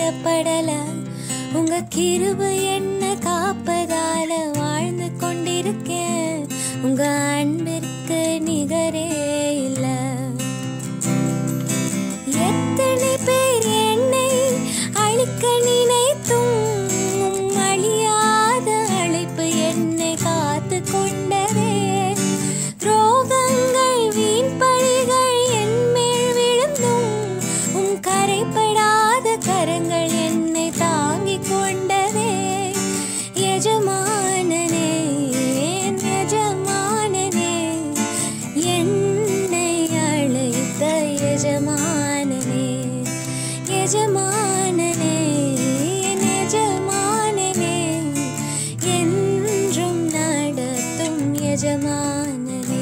பாரப்படல உங்க கிருபை என்ன காப்பதால வாழ்ந்து கொண்டிருக்கேன் உங்க அன்பிற்கு நிகரே இல்ல எத்தனை பேர் என்னை அழிக்க நினைத்தும் உம் அழியாத அழைப்பு என்னை காத்து கொண்டதே துரோகங்கள் வீண் பழிகள் என் மேல் விழுந்தும் உம் கரைப்படாத கரங்கள் என்னை தாங்கிக் கொண்டதே எஜமானனே என் எஜமானனே என்னை அழைத்த எஜமானனே எஜமானனே என் எஜமானனே என்றும் நடத்தும் எஜமானனே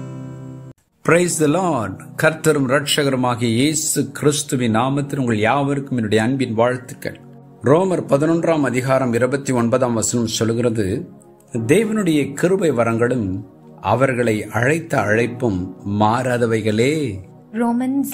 பிரைஸ் த லார்ட் கர்த்தரும் ரட்சகருமாகிய இயேசு கிறிஸ்துவின் நாமத்தில் உங்கள் யாவருக்கும் என்னுடைய அன்பின் வாழ்த்துக்கள் ரோமர் பதினொன்றாம் அதிகாரம் இருபத்தி ஒன்பதாம் வசனம் சொல்கிறது தேவனுடைய கிருபை வரங்களும் அவர்களை அழைத்த அழைப்பும் மாறாதவைகளே Romans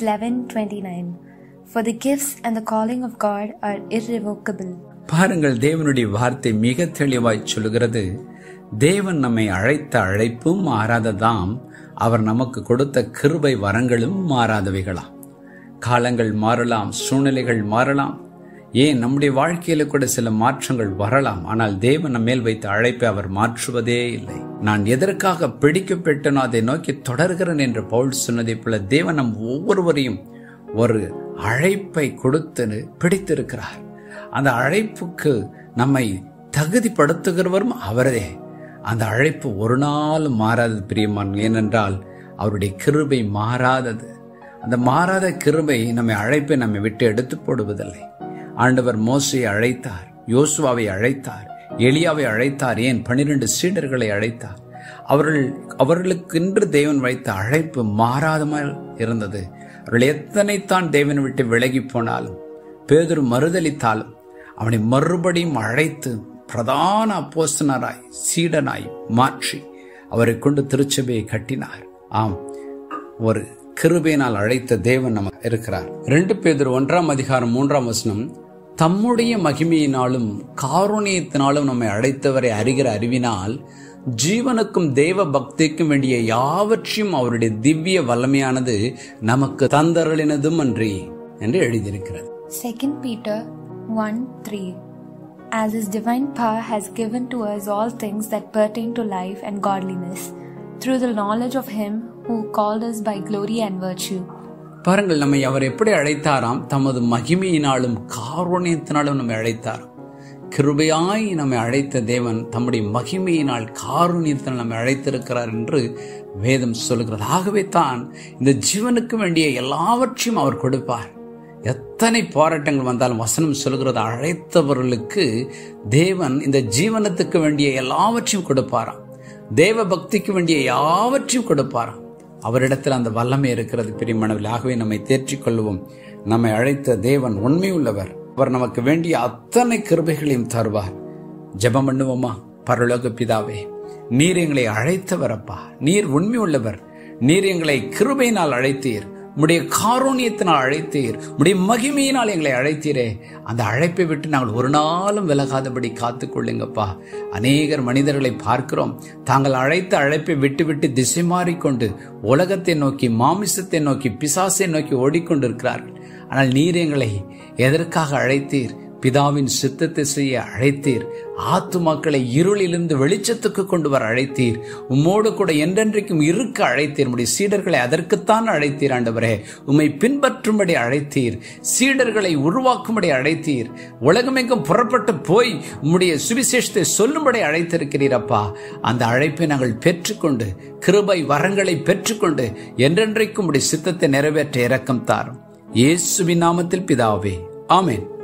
11:29 For the gifts and the calling of God are irrevocable. பாருங்கள் தேவனுடைய வார்த்தை மிக தெளிவாய் சொல்கிறது தேவன் நம்மை அழைத்த அழைப்பும் மாறாததாம் அவர் நமக்கு கொடுத்த கிருபை வரங்களும் மாறாதவைகளாம் காலங்கள் மாறலாம் சூழ்நிலைகள் மாறலாம் ஏன் நம்முடைய வாழ்க்கையில கூட சில மாற்றங்கள் வரலாம் ஆனால் தேவன் நம்ம மேல் வைத்த அழைப்பை அவர் மாற்றுவதே இல்லை நான் எதற்காக பிடிக்கப்பட்டனோ அதை நோக்கி தொடர்கிறேன் என்று பவுல் சொன்னதைப் போல தேவன் நம் ஒவ்வொருவரையும் ஒரு அழைப்பை கொடுத்து பிடித்திருக்கிறார் அந்த அழைப்புக்கு நம்மை தகுதிப்படுத்துகிறவரும் அவரே அந்த அழைப்பு ஒரு நாள் மாறாதது பிரியமான் ஏனென்றால் அவருடைய கிருபை மாறாதது அந்த மாறாத கிருபை நம்மை அழைப்பை நம்மை விட்டு எடுத்து போடுவதில்லை ஆண்டவர் மோசையை அழைத்தார் யோசுவாவை அழைத்தார் எலியாவை அழைத்தார் ஏன் பனிரெண்டு சீடர்களை அழைத்தார் அவர்கள் அவர்களுக்கென்று தேவன் வைத்த அழைப்பு மாறாதமல் இருந்தது அவர்கள் எத்தனைத்தான் தேவன் விட்டு விலகி போனாலும் பேதொரு மறுதளித்தாலும் அவனை மறுபடியும் அழைத்து பிரதான அப்போஸ்தனராய் சீடனாய் மாற்றி அவரை கொண்டு திருச்சபையை கட்டினார் ஆம் ஒரு கிருபையினால் அழைத்த தேவன் நமக்கு இருக்கிறார் ரெண்டு பேதர் ஒன்றாம் அதிகாரம் மூன்றாம் வசனம் தம்முடைய மகிமையினாலும் காருணியத்தினாலும் நம்மை அழைத்தவரை அறிகிற அறிவினால் ஜீவனுக்கும் தேவ பக்திக்கும் வேண்டிய யாவற்றையும் அவருடைய திவ்ய வல்லமையானது நமக்கு தந்தருளினதும் அன்றி என்று எழுதியிருக்கிறது 2 Peter 1 3 As his divine power has given to us all things that pertain to life and godliness, through the knowledge of him who called us by glory and virtue. பாருங்கள் நம்மை அவர் எப்படி அழைத்தாராம் தமது மகிமையினாலும் காருண்யத்தினாலும் நம்மை அழைத்தார் கிருபையாய் நம்மை அழைத்த தேவன் தம்முடைய மகிமையினால் காருண்யத்தினால் நம்மை அழைத்திருக்கிறார் என்று வேதம் சொல்கிறது ஆகவே தான் இந்த ஜீவனுக்கு வேண்டிய எல்லாவற்றையும் அவர் கொடுப்பார் எத்தனை போராட்டங்கள் வந்தாலும் வசனம் சொல்கிறது அழைத்தவர்களுக்கு தேவன் இந்த ஜீவனத்துக்கு வேண்டிய எல்லாவற்றையும் கொடுப்பாராம் தேவ பக்திக்கு வேண்டிய யாவற்றையும் கொடுப்பாராம் அவரிடத்தில் அந்த வல்லமை இருக்கிறது பிரியமானவில் ஆகவே நம்மை தேற்றிக் கொள்வோம் நம்மை அழைத்த தேவன் உண்மை உள்ளவர் அவர் நமக்கு வேண்டிய அத்தனை கிருபைகளையும் தருவார் ஜெபம் பண்ணுவோமா பரலோக பிதாவே நீர் எங்களை அழைத்தவரப்பா நீர் உண்மை உள்ளவர் நீர் எங்களை கிருபையினால் அழைத்தீர் உம்முடைய காரூணியத்தினால் அழைத்தீர் உம்முடைய மகிமையினால் எங்களை அழைத்தீரே அந்த அழைப்பை விட்டு நாங்கள் ஒரு நாளும் விலகாதபடி காத்துக்கொள்ளுங்கப்பா அநேகர் மனிதர்களை பார்க்கிறோம் தாங்கள் அழைத்த அழைப்பை விட்டு விட்டு திசை மாறிக்கொண்டு உலகத்தை நோக்கி மாமிசத்தை நோக்கி பிசாசை நோக்கி ஓடிக்கொண்டிருக்கிறார்கள் ஆனால் நீர் எங்களை எதற்காக அழைத்தீர் பிதாவின் சித்தத்தை செய்ய அழைத்தீர் ஆத்துமாக்களை இருளிலிருந்து வெளிச்சத்துக்கு கொண்டு வர அழைத்தீர் உம்மோடு கூட என்றென்றைக்கும் இருக்க அழைத்தீர் உம்முடைய சீடர்களை அதற்குத்தான் அழைத்தீர் ஆண்டவரே உம்மை பின்பற்றும்படி அழைத்தீர் சீடர்களை உருவாக்கும்படி அழைத்தீர் உலகமெங்கும் புறப்பட்டு போய் உம்முடைய சுவிசேஷத்தை சொல்லும்படி அழைத்திருக்கிறீர் அப்பா அந்த அழைப்பை நாங்கள் பெற்றுக்கொண்டு கிருபை வரங்களை பெற்றுக்கொண்டு என்றென்றைக்கும் உடைய சித்தத்தை நிறைவேற்ற இரக்கம் தாரும் இயேசுவின் நாமத்தில் பிதாவே ஆமென்